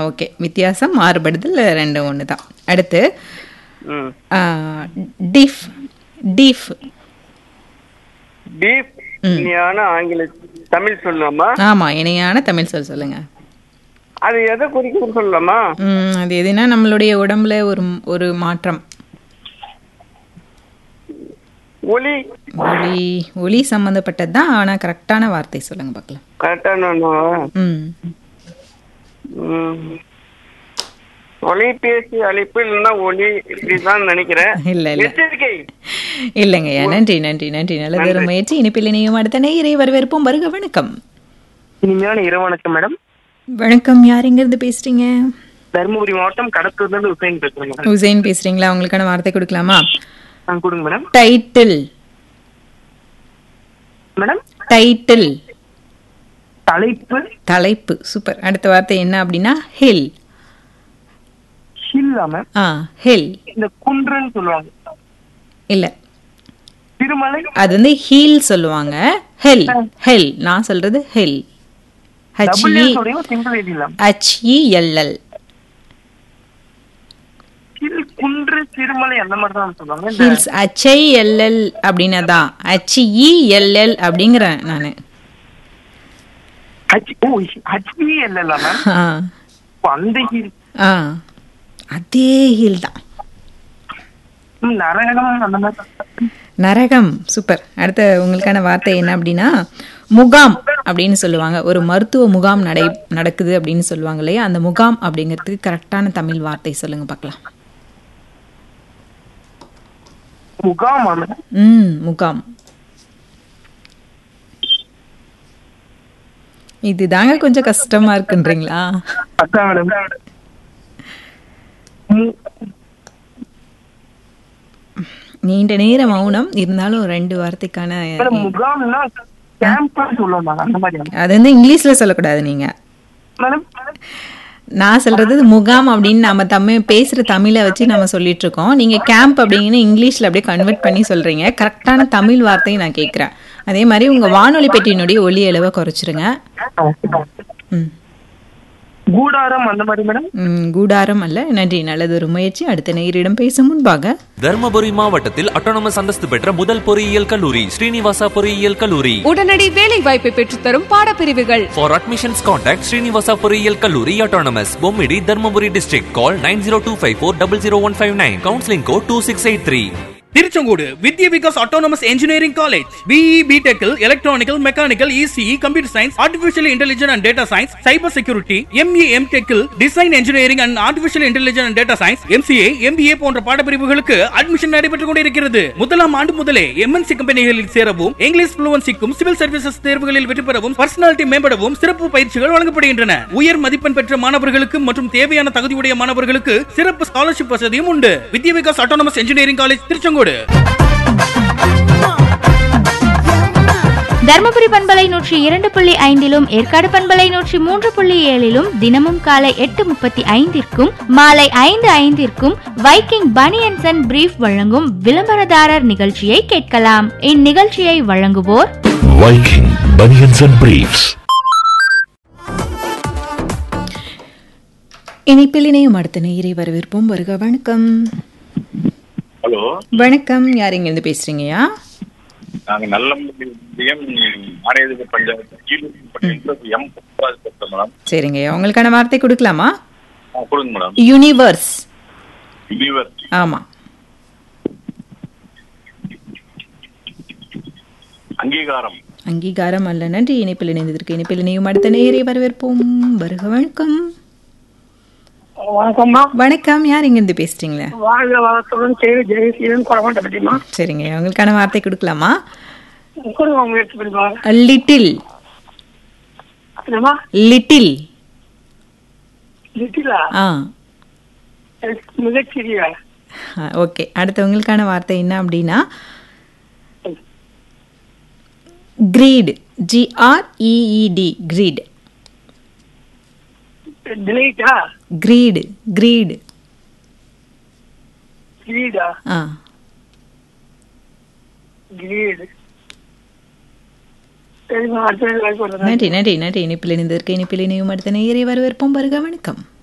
Okay வித்தியாசம் மாறுபடுதல் ரெண்டும் ஒன்று தான் அடுத்து ம் டிஃப் டிஃப் டீப் ஞான ஆங்கில தமிழ் சொல்லலாமா ஆமா இணையான தமிழ் சொல் சொல்லுங்க அது எதை குறிக்கும் சொல்லலாமா ம், அது எதுனா நம்மளுடைய உடம்புல ஒரு ஒரு மாற்றம் ஒலி ஒளி ஒளி சம்மந்தப்பட்டது தான் ஆனால் கரெக்டான வார்த்தை சொல்லுங்க பார்க்கலாம் கரெக்டான ம் தொலைபேசி அழைப்பு இல்லைன்னா ஒலி இப்படிதான் நினைக்கிறேன் இல்ல இல்ல எச்சரிக்கை இல்லைங்கய்யா நன்றி நன்றி நன்றி நல்லது ஒரு முயற்சி இனிப்பில் இணையும் அடுத்த நேயரை வரவேற்போம் வருக வணக்கம் இனிமையான இரவு வணக்கம் மேடம் வணக்கம் யார் எங்கிருந்து பேசுறீங்க தருமபுரி மாவட்டம் கடத்தூர்ல இருந்து உசைன் பேசுறேன் மேடம் உசைன் பேசுறீங்களா உங்களுக்கான வார்த்தை கொடுக்கலாமா ஆ, கொடுங்க மேடம் டைட்டில் மேடம் டைட்டில் தலைப்பு தலைப்பு சூப்பர் அடுத்த வார்த்தை என்ன அப்படின்னா ஹில் ஹில்லா மேம் ஆ ஹில் இந்த குன்றுன்னு சொல்லுவாங்க இல்ல திருமலை அது வந்து ஹீல் சொல்லுவாங்க ஹெல் ஹெல் நான் சொல்றது ஹெல் டபுள் ஹெச்இ சொல்றீங்க சிங்கிள் எழுதிடலாம் ஹெச்இஎல்எல் ஹில் குன்று திருமலை அந்த மாதிரி தான் சொல்லுவாங்க இந்த ஹில்ஸ் ஹெச்ஐஎல்எல் அப்படின்னா தான் ஹெச்இஎல்எல் அப்படிங்கிறேன் நான் ஹச் ஓ ஹச்பிஎல் இல்ல மேம் ஆ ஓ, அந்த ஹில் ஆ அதே ஹில் தான் ம், நரகம் அந்த மாதிரி நரகம் சூப்பர் அடுத்த உங்களுக்கான வார்த்தை என்ன அப்படின்னா முகாம் அப்படின்னு சொல்லுவாங்க ஒரு மருத்துவ முகாம் நடை நடக்குது அப்படின்னு சொல்லுவாங்க இல்லையா அந்த முகாம் அப்படிங்கிறதுக்கு கரெக்டான தமிழ் வார்த்தை சொல்லுங்க பார்க்கலாம் முகாமா மேடம் ம் முகாம் இதுதாங்க கொஞ்சம் கஷ்டமா இருக்குன்றீங்களா அதான் மேடம் மு- நீண்ட நேர மௌனம் இருந்தாலும் ரெண்டு வார்த்தைக்கான மேடம் முகாம்னா கேம்ப்னு சொல்லுவாங்க அந்த மாதிரி அது வந்து இங்கிலீஷ்ல சொல்லக்கூடாது நீங்க மேடம் நான் சொல்றது முகாம் அப்படின்னு நம்ம தமிழ் பேசுற தமிழை வச்சு நம்ம சொல்லிட்டு இருக்கோம் நீங்க கேம்ப் அப்படின்னு இங்கிலீஷ்ல அப்படியே கன்வெர்ட் பண்ணி சொல்றீங்க கரெக்டான தமிழ் வார்த்தையை நான் கேட்கிறேன் அதே மாதிரி உங்க வானொலி பெட்டியினுடைய ஒலி அளவை குறைச்சிருங்க ம். கூடாரம் அந்த மாதிரி மேடம் ம், கூடாரம் அல்ல நன்றி நல்லது ஒரு முயற்சி அடுத்த நேரிடம் பேசும் முன்பாக தர்மபுரி மாவட்டத்தில் அட்டானமஸ் அந்தஸ்து பெற்ற முதல் பொறியியல் கல்லூரி ஸ்ரீனிவாசா பொறியியல் கல்லூரி உடனடி வேலை வாய்ப்பை பெற்றுத்தரும் பாடப்பிரிவுகள் For admissions, contact Srinivasa பொறியியல் கல்லூரி autonomous Bommidi Dharmapuri district. Call 90254 Counseling code 2683. Tiruchengode Vidya Vikas autonomous engineering college BE பிடெக்கில் electrical mechanical ECE computer science artificial intelligence and data science cyber security ME எம் டெக்கில் design engineering and artificial intelligence and data science MCA MBA போன்ற பாடப்பிரிவுகளுக்கு admission நடைபெற்றுக் கொண்டிருக்கிறது முதலாம் ஆண்டு முதலே எம்என்சி கம்பெனிகளில் சேரவும் இங்கிலீஷ் புளுவன்சிக்கும் சிவில் சர்வீசஸ் தேர்வுகளில் வெற்றி பெறவும் பர்சனாலிட்டி மேம்படவும் சிறப்பு பயிற்சிகள் வழங்கப்படுகின்றன உயர் மதிப்பெண் பெற்ற மாணவர்களுக்கு மற்றும் தேவையான தகுதியுடைய மாணவர்களுக்கு சிறப்பு ஸ்காலர்ஷிப் வசதியும் உண்டு Vidya Vikas autonomous engineering college Tiruchengode Dharmapuri பண்பலை நூற்றி இரண்டு புள்ளி ஐந்திலும் ஏற்காடு பண்பலை நூற்றி மூன்று புள்ளி ஏழிலும் தினமும் காலை எட்டு முப்பத்தி ஐந்திற்கும் மாலை ஐந்து ஐந்திற்கும் வைக்கிங் பனியன்சன் அண்ட் பிரீஃப் வழங்கும் விளம்பரதாரர் நிகழ்ச்சியை கேட்கலாம் இந்நிகழ்ச்சியை வழங்குவோர் Viking Bunions and Briefs. இணைப்பில் இணையும் அடுத்த நேயரை வரவேற்போம் வருக வணக்கம் ஹலோ வணக்கம் யார் இங்கிருந்து பேசுறீங்கயா நாங்க நல்ல முடியும் மாநில பஞ்சாயத்து கீழூர் பஞ்சாயத்து எம் புஷ்பராஜ் பேசுறேன் மேடம் சரிங்கய்யா உங்களுக்கான வார்த்தை கொடுக்கலாமா ஆ, கொடுங்க மேடம் யூனிவர்ஸ் யூனிவர் ஆமா அங்கீகாரம் அங்கீகாரம் அல்ல நன்றி இணைப்பில் இணைந்ததற்கு இணைப்பில் இணையும் அடுத்த நேயரை வரவேற்போம் வருக வணக்கம் வணக்கம்மா வணக்கம் யார் இங்கிருந்து பேசுறீங்களே வாழ்க வளத்துடன் செய்தி ஜெயசீலன் குறமாட்ட பற்றிமா சரிங்க உங்களுக்கான வார்த்தை கொடுக்கலாமா கொடுங்க முயற்சி பண்ணி பாருங்க லிட்டில் என்னம்மா லிட்டில் லிட்டிலா ஆ மிகச்சிறிய ஓகே அடுத்து உங்களுக்கான வார்த்தை என்ன அப்படின்னா கிரீட் ஜிஆர்இஇடி கிரீட் டிலைட்டா கிரீடு கிரீடு கிரீடா ஆ கிரீடு சரிம்மா அடுத்த வாய்ப்பு நன்றி நன்றி நன்றி இணைப்பில் இணைந்ததற்கு இணைப்பில் இணையும் அடுத்த நேயரை வரவேற்போம் வருக வணக்கம்